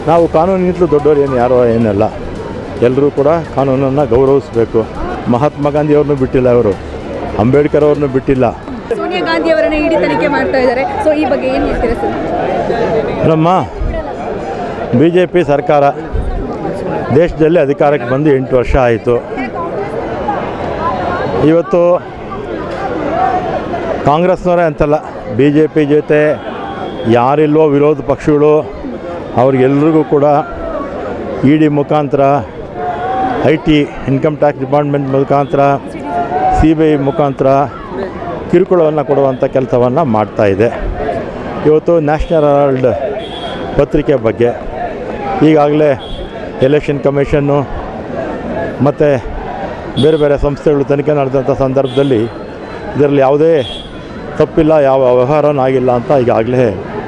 ನಾವು ಕಾನೂನಿಗಿಂತಲೂ ದೊಡ್ಡವರು ಏನು ಯಾರೋ ಏನಲ್ಲ ಎಲ್ಲರೂ ಕೂಡ ಕಾನೂನನ್ನು ಗೌರವಿಸಬೇಕು ಮಹಾತ್ಮ ಗಾಂಧಿಯವ್ರನ್ನೂ ಬಿಟ್ಟಿಲ್ಲ ಅವರು ಅಂಬೇಡ್ಕರ್ ಅವ್ರನ್ನೂ ಬಿಟ್ಟಿಲ್ಲ ಸೋನಿಯಾ ಗಾಂಧಿ ಅವರನ್ನ ಇಡಿ ತನಿಖೆ ಮಾಡ್ತಾ ಇದ್ದಾರೆ ಸೊ ಈ ಬಗ್ಗೆ ಏನು ಹೇಳ್ತೀರಾ ಸರ್ ನಮ್ಮ ಬಿ ಜೆ ಪಿ ಸರ್ಕಾರ ದೇಶದಲ್ಲಿ ಅಧಿಕಾರಕ್ಕೆ ಬಂದು ಎಂಟು ವರ್ಷ ಆಯಿತು ಇವತ್ತು ಕಾಂಗ್ರೆಸ್ನವರೇ ಅಂತಲ್ಲ ಬಿ ಜೆ ಪಿ ಜೊತೆ ಯಾರಿಲ್ವೋ ವಿರೋಧ ಪಕ್ಷಗಳು ಅವ್ರಿಗೆಲ್ರಿಗೂ ಕೂಡ ಇ ಡಿ ಮುಖಾಂತರ I T income tax department ಮುಖಾಂತರ ಸಿ ಬಿ ಐ ಮುಖಾಂತರ ಕಿರುಕುಳವನ್ನು ಕೊಡುವಂಥ ಕೆಲಸವನ್ನು ಮಾಡ್ತಾ ಇದೆ ಇವತ್ತು ನ್ಯಾಷನಲ್ ಹೆರಾಲ್ಡ್ ಪತ್ರಿಕೆ ಬಗ್ಗೆ ಈಗಾಗಲೇ ಎಲೆಕ್ಷನ್ ಕಮಿಷನ್ನು ಮತ್ತು ಬೇರೆ ಬೇರೆ ಸಂಸ್ಥೆಗಳು ತನಿಖೆ ನಡೆದಂಥ ಸಂದರ್ಭದಲ್ಲಿ ಇದರಲ್ಲಿ ಯಾವುದೇ ತಪ್ಪಿಲ್ಲ ಯಾವ ವ್ಯವಹಾರನೂ ಆಗಿಲ್ಲ ಅಂತ ಈಗಾಗಲೇ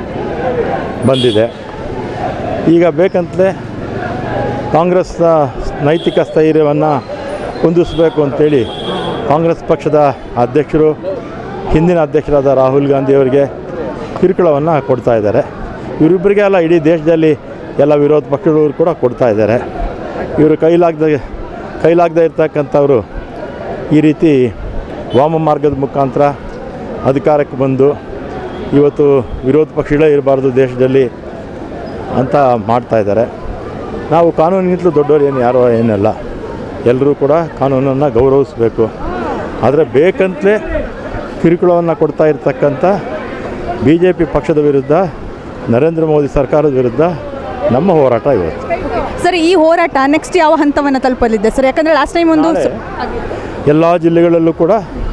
ಬಂದಿದೆ ಈಗ ಬೇಕಂತಲೇ ಕಾಂಗ್ರೆಸ್ನ ನೈತಿಕ ಸ್ಥೈರ್ಯವನ್ನು ಕುಂದಿಸಬೇಕು ಅಂತೇಳಿ ಕಾಂಗ್ರೆಸ್ ಪಕ್ಷದ ಅಧ್ಯಕ್ಷರು ಹಿಂದಿನ ಅಧ್ಯಕ್ಷರಾದ ರಾಹುಲ್ ಗಾಂಧಿಯವರಿಗೆ ಕಿರುಕುಳವನ್ನು ಕೊಡ್ತಾ ಇದ್ದಾರೆ ಇವರಿಬ್ಬರಿಗೆ ಅಲ್ಲ ಇಡೀ ದೇಶದಲ್ಲಿ ಎಲ್ಲ ವಿರೋಧ ಪಕ್ಷಗಳು ಕೂಡ ಕೊಡ್ತಾ ಇದ್ದಾರೆ ಇವರು ಕೈಲಾಗದೆ ಕೈಲಾಗದೇ ಇರ್ತಕ್ಕಂಥವ್ರು ಈ ರೀತಿ ವಾಮ ಮಾರ್ಗದ ಮುಖಾಂತರ ಅಧಿಕಾರಕ್ಕೆ ಬಂದು ಇವತ್ತು ವಿರೋಧ ಪಕ್ಷಗಳೇ ಇರಬಾರ್ದು ದೇಶದಲ್ಲಿ ಅಂತ ಮಾಡ್ತಾ ಇದ್ದಾರೆ ನಾವು ಕಾನೂನಿಗಿಂತಲೂ ದೊಡ್ಡವರು ಏನು ಯಾರೋ ಏನಲ್ಲ ಎಲ್ಲರೂ ಕೂಡ ಕಾನೂನನ್ನು ಗೌರವಿಸಬೇಕು ಆದರೆ ಬೇಕಂತಲೇ ಕಿರುಕುಳವನ್ನು ಕೊಡ್ತಾ ಇರ್ತಕ್ಕಂಥ ಬಿ ಜೆ ಪಿ ಪಕ್ಷದ ವಿರುದ್ಧ ನರೇಂದ್ರ ಮೋದಿ ಸರ್ಕಾರದ ವಿರುದ್ಧ ನಮ್ಮ ಹೋರಾಟ ಇವತ್ತು ಸರ್ ಈ ಹೋರಾಟ ನೆಕ್ಸ್ಟ್ ಯಾವ ಹಂತವನ್ನು ತಲುಪಲಿದೆ ಸರ್ ಯಾಕಂದ್ರೆ ಲಾಸ್ಟ್ ಟೈಮ್ ಒಂದು ನಾಳೆ ಎಲ್ಲ ಜಿಲ್ಲೆಗಳಲ್ಲೂ ಕೂಡ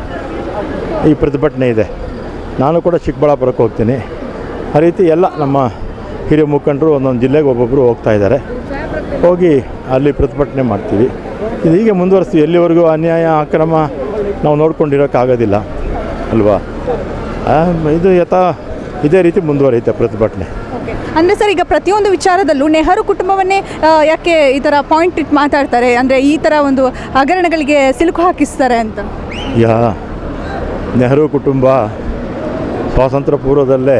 ಈ ಪ್ರತಿಭಟನೆ ಇದೆ ನಾನು ಕೂಡ ಚಿಕ್ಕಬಳ್ಳಾಪುರಕ್ಕೆ ಹೋಗ್ತೀನಿ ಆ ರೀತಿ ಎಲ್ಲ ನಮ್ಮ ಹಿರಿಯ ಮುಖಂಡರು ಒಂದೊಂದು ಜಿಲ್ಲೆಗೆ ಒಬ್ಬೊಬ್ಬರು ಹೋಗ್ತಾ ಇದ್ದಾರೆ ಹೋಗಿ ಅಲ್ಲಿ ಪ್ರತಿಭಟನೆ ಮಾಡ್ತೀವಿ ಇದು ಹೀಗೆ ಮುಂದುವರಿಸ್ತೀವಿ ಎಲ್ಲಿವರೆಗೂ ಅನ್ಯಾಯ ಅಕ್ರಮ ನಾವು ನೋಡ್ಕೊಂಡಿರೋಕ್ಕಾಗೋದಿಲ್ಲ ಅಲ್ವಾ ಆ, ಇದು ಯಥಾ ಇದೇ ರೀತಿ ಮುಂದುವರಿಯುತ್ತೆ ಪ್ರತಿಭಟನೆ ಅಂದ್ರೆ ಸರ್ ಈಗ ಪ್ರತಿಯೊಂದು ವಿಚಾರದಲ್ಲೂ ನೆಹರು ಕುಟುಂಬವನ್ನೇ ಆ, ಯಾಕೆ ಈ ಥರ ಪಾಯಿಂಟ್ ಇಟ್ಟು ಮಾತಾಡ್ತಾರೆ ಅಂದರೆ ಈ ಥರ ಒಂದು ಹಗರಣಗಳಿಗೆ ಸಿಲುಕು ಹಾಕಿಸ್ತಾರೆ ಅಂತ ಯಾ ನೆಹರು ಕುಟುಂಬ ಸ್ವಾತಂತ್ರ್ಯ ಪೂರ್ವದಲ್ಲೇ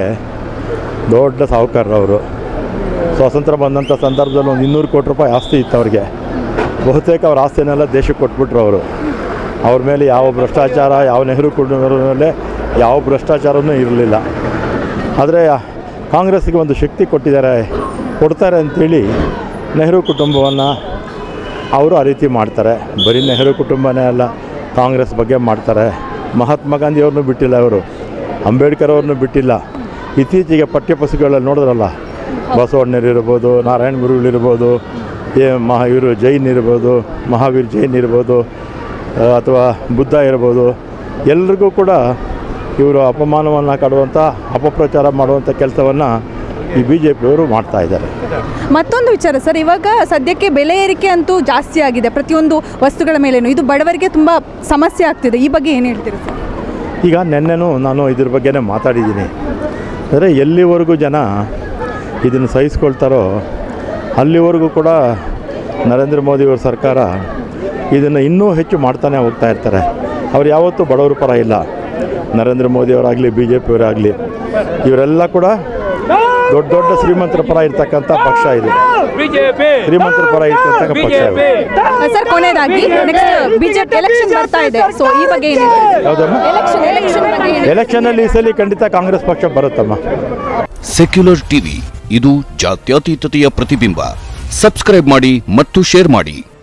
ದೊಡ್ಡ ಸಾಹುಕಾರರವರು ಸ್ವಾತಂತ್ರ್ಯ ಬಂದಂಥ ಸಂದರ್ಭದಲ್ಲಿ ಒಂದು ಇನ್ನೂರು ಕೋಟಿ ರೂಪಾಯಿ ಆಸ್ತಿ ಇತ್ತು ಅವ್ರಿಗೆ ಬಹುತೇಕ ಅವ್ರ ಆಸ್ತಿನೆಲ್ಲ ದೇಶಕ್ಕೆ ಕೊಟ್ಬಿಟ್ರು ಅವರು ಅವ್ರ ಮೇಲೆ ಯಾವ ಭ್ರಷ್ಟಾಚಾರ ಯಾವ ನೆಹರು ಕುಟುಂಬದ ಮೇಲೆ ಯಾವ ಭ್ರಷ್ಟಾಚಾರವೂ ಇರಲಿಲ್ಲ ಆದರೆ ಕಾಂಗ್ರೆಸ್ಸಿಗೆ ಒಂದು ಶಕ್ತಿ ಕೊಟ್ಟಿದ್ದಾರೆ ಕೊಡ್ತಾರೆ ಅಂತೇಳಿ ನೆಹರು ಕುಟುಂಬವನ್ನು ಅವರು ಆ ರೀತಿ ಮಾಡ್ತಾರೆ ಬರೀ ನೆಹರು ಕುಟುಂಬನೇ ಅಲ್ಲ ಕಾಂಗ್ರೆಸ್ ಬಗ್ಗೆ ಮಾಡ್ತಾರೆ ಮಹಾತ್ಮ ಗಾಂಧಿಯವ್ರನ್ನೂ ಬಿಟ್ಟಿಲ್ಲ ಅವರು ಅಂಬೇಡ್ಕರ್ ಅವ್ರನ್ನೂ ಬಿಟ್ಟಿಲ್ಲ ಇತ್ತೀಚೆಗೆ ಪಠ್ಯಪುಸ್ತಕಗಳಲ್ಲಿ ನೋಡಿದ್ರಲ್ಲ ಬಸವಣ್ಣರು ಇರ್ಬೋದು ನಾರಾಯಣ ಗುರುಗಳಿರ್ಬೋದು ಏ ಮಹಾ ಇವರು ಜೈನ್ ಇರ್ಬೋದು ಮಹಾವೀರ್ ಜೈನ್ ಇರ್ಬೋದು ಆ, ಅಥವಾ ಬುದ್ಧ ಇರ್ಬೋದು ಎಲ್ರಿಗೂ ಕೂಡ ಇವರು ಅಪಮಾನವನ್ನು ಕಾಡುವಂಥ ಅಪಪ್ರಚಾರ ಮಾಡುವಂಥ ಕೆಲಸವನ್ನು ಈ ಬಿ ಜೆ ಪಿಯವರು ಮಾಡ್ತಾ ಇದ್ದಾರೆ ಮತ್ತೊಂದು ವಿಚಾರ ಸರ್ ಇವಾಗ ಸದ್ಯಕ್ಕೆ ಬೆಲೆ ಏರಿಕೆ ಅಂತೂ ಜಾಸ್ತಿ ಆಗಿದೆ ಪ್ರತಿಯೊಂದು ವಸ್ತುಗಳ ಮೇಲೇನು ಇದು ಬಡವರಿಗೆ ತುಂಬ ಸಮಸ್ಯೆ ಆಗ್ತಿದೆ ಈ ಬಗ್ಗೆ ಏನು ಹೇಳ್ತೀರಾ ಸರ್ ಈಗ ನಿನ್ನೆನೂ ನಾನು ಇದ್ರ ಬಗ್ಗೆನೇ ಮಾತಾಡಿದ್ದೀನಿ ಅಂದರೆ ಎಲ್ಲಿವರೆಗೂ ಜನ ಇದನ್ನು ಸಹಿಸ್ಕೊಳ್ತಾರೋ ಅಲ್ಲಿವರೆಗೂ ಕೂಡ ನರೇಂದ್ರ ಮೋದಿಯವ್ರ ಸರ್ಕಾರ ಇದನ್ನು ಇನ್ನೂ ಹೆಚ್ಚು ಮಾಡ್ತಾನೆ ಹೋಗ್ತಾ ಇರ್ತಾರೆ ಅವ್ರು ಯಾವತ್ತೂ ಬಡವರ ಪರ ಇಲ್ಲ ನರೇಂದ್ರ ಮೋದಿಯವರಾಗಲಿ ಬಿ ಜೆ ಪಿಯವರಾಗಲಿ ಇವರೆಲ್ಲ ಕೂಡ ದೊಡ್ಡ ದೊಡ್ಡ ಶ್ರೀಮಂತರ ಪರ ಇರ್ತಕ್ಕಂಥ ಪಕ್ಷ ಇದು ಶ್ರೀಮಂತರ ಪರ ಇರ್ತಕ್ಕಂಥ ಪಕ್ಷ ಇದು ಸರ್ ಕೊನೆಯದಾಗಿ ನೆಕ್ಸ್ಟ್ ಬಿಜೆಪಿ ಎಲೆಕ್ಷನ್ ಬರ್ತಾ ಇದೆ ಸೊ ಈ ಬಗ್ಗೆ ಏನು ಯಾವುದಮ್ಮ ಎಲೆಕ್ಷನ್ ಎಲೆಕ್ಷನ್ ಬಗ್ಗೆ ಏನು ಎಲೆಕ್ಷನಲ್ಲಿ ಈ ಸಲ ಖಂಡಿತ ಕಾಂಗ್ರೆಸ್ ಪಕ್ಷ ಬರುತ್ತಮ್ಮ ಸೆಕ್ಯುಲರ್ ಟಿವಿ ಇದು ಜಾತ್ಯತೀತತೆಯ ಪ್ರತಿಬಿಂಬ ಸಬ್ಸ್ಕ್ರೈಬ್ ಮಾಡಿ ಮತ್ತು ಶೇರ್ ಮಾಡಿ